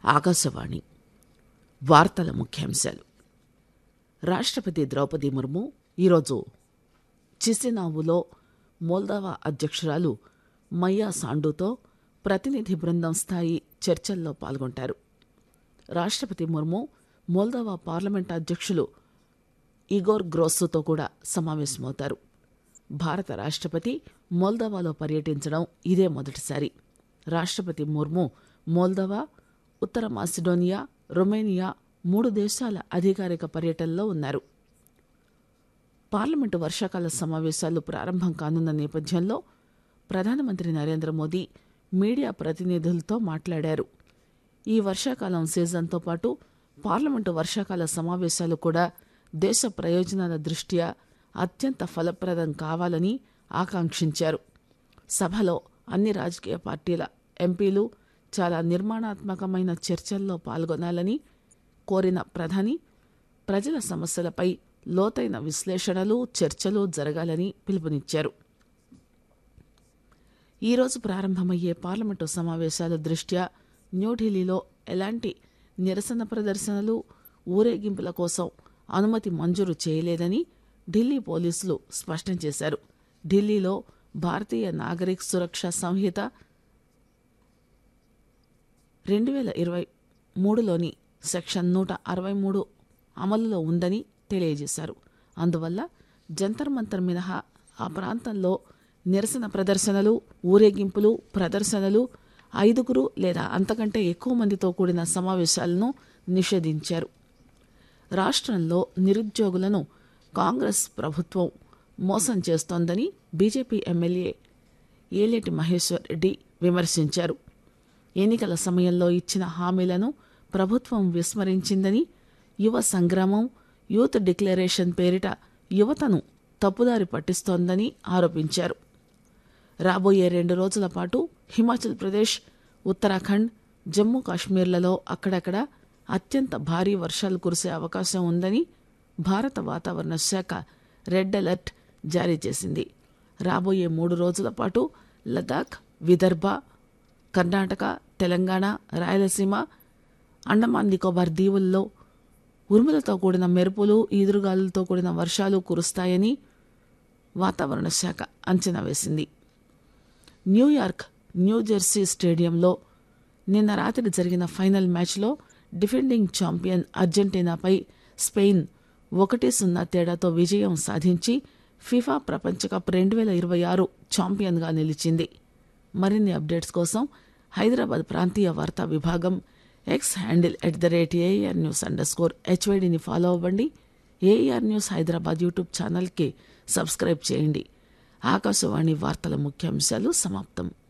ఆకాశవాణి వార్తల ముఖ్యాంశాలు రాష్ట్రపతి ద్రౌపది ముర్ము ఈరోజు చిసినావులో మోల్దోవా అధ్యక్షురాలు మయ్యా సాండుతో ప్రతినిధి బృందం స్థాయి చర్చల్లో పాల్గొంటారు రాష్ట్రపతి ముర్ము మోల్దోవా పార్లమెంట్ అధ్యక్షులు ఇగోర్ గ్రోస్సుతో కూడా సమావేశమవుతారు భారత రాష్ట్రపతి మోల్దోవాలో పర్యటించడం ఇదే మొదటిసారి రాష్ట్రపతి ముర్ము మోల్దోవా ఉత్తర మాసిడోనియా రొమేనియా మూడు దేశాల అధికారిక పర్యటనలో ఉన్నారు పార్లమెంటు వర్షాకాల సమావేశాలు ప్రారంభం కానున్న నేపథ్యంలో ప్రధానమంత్రి నరేంద్ర మోదీ మీడియా ప్రతినిధులతో మాట్లాడారు ఈ వర్షాకాలం సీజన్తో పాటు పార్లమెంటు వర్షాకాల సమావేశాలు కూడా దేశ ప్రయోజనాల దృష్ట్యా అత్యంత ఫలప్రదం కావాలని ఆకాంక్షించారు సభలో అన్ని రాజకీయ పార్టీల ఎంపీలు చాలా నిర్మాణాత్మకమైన చర్చల్లో పాల్గొనాలని కోరిన ప్రధాని ప్రజల సమస్యలపై లోతైన విశ్లేషణలు చర్చలు జరగాలని పిలుపునిచ్చారు ఈరోజు ప్రారంభమయ్యే పార్లమెంటు సమావేశాల దృష్ట్యా న్యూఢిల్లీలో ఎలాంటి నిరసన ప్రదర్శనలు ఊరేగింపుల కోసం అనుమతి మంజూరు చేయలేదని ఢిల్లీ పోలీసులు స్పష్టం చేశారు ఢిల్లీలో భారతీయ నాగరిక్ సురక్ష సంహిత రెండు వేల ఇరవై మూడులోని సెక్షన్ నూట అరవై మూడు అమలులో ఉందని తెలియజేశారు అందువల్ల జంతర్ మంతర్ మినహా ఆ ప్రాంతంలో నిరసన ప్రదర్శనలు ఊరేగింపులు ప్రదర్శనలు ఐదుగురు లేదా అంతకంటే ఎక్కువ మందితో కూడిన సమావేశాలను నిషేధించారు రాష్ట్రంలో నిరుద్యోగులను కాంగ్రెస్ ప్రభుత్వం మోసం చేస్తోందని బీజేపీ ఎమ్మెల్యే ఏలేటి మహేశ్వర్ రెడ్డి విమర్శించారు ఎన్నికల సమయంలో ఇచ్చిన హామీలను ప్రభుత్వం విస్మరించిందని యువ సంగ్రామం యూత్ డిక్లరేషన్ పేరిట యువతను తప్పుదారి పట్టిస్తోందని ఆరోపించారు రాబోయే రెండు రోజుల పాటు హిమాచల్ ప్రదేశ్ ఉత్తరాఖండ్ జమ్మూ కాశ్మీర్లలో అక్కడక్కడ అత్యంత భారీ వర్షాలు కురిసే అవకాశం ఉందని భారత వాతావరణ శాఖ రెడ్ అలర్ట్ జారీ చేసింది రాబోయే మూడు రోజుల పాటు లదాఖ్ విదర్భ కర్ణాటక తెలంగాణ రాయలసీమ అండమాన్ నికోబార్ దీవుల్లో ఉరుములతో కూడిన మెరుపులు ఈదురుగాలులతో కూడిన వర్షాలు కురుస్తాయని వాతావరణ శాఖ అంచనా వేసింది న్యూయార్క్ న్యూజెర్సీ స్టేడియంలో నిన్న రాత్రి జరిగిన ఫైనల్ మ్యాచ్లో డిఫెండింగ్ ఛాంపియన్ అర్జెంటీనాపై స్పెయిన్ ఒకటి సున్నా తేడాతో విజయం సాధించి ఫిఫా ప్రపంచ కప్ రెండు వేల ఇరవై ఆరు ఛాంపియన్గా నిలిచింది మరిన్ని అప్డేట్స్ కోసం హైదరాబాద్ ప్రాంతీయ వార్తా విభాగం X handle at the rate AIR news underscore స్కోర్ హెచ్వైడిని ఫాలో అవ్వండి ఏఆర్ న్యూస్ హైదరాబాద్ యూట్యూబ్ ఛానల్కి సబ్స్క్రైబ్ చేయండి ఆకాశవాణి వార్తల ముఖ్యాంశాలు సమాప్తం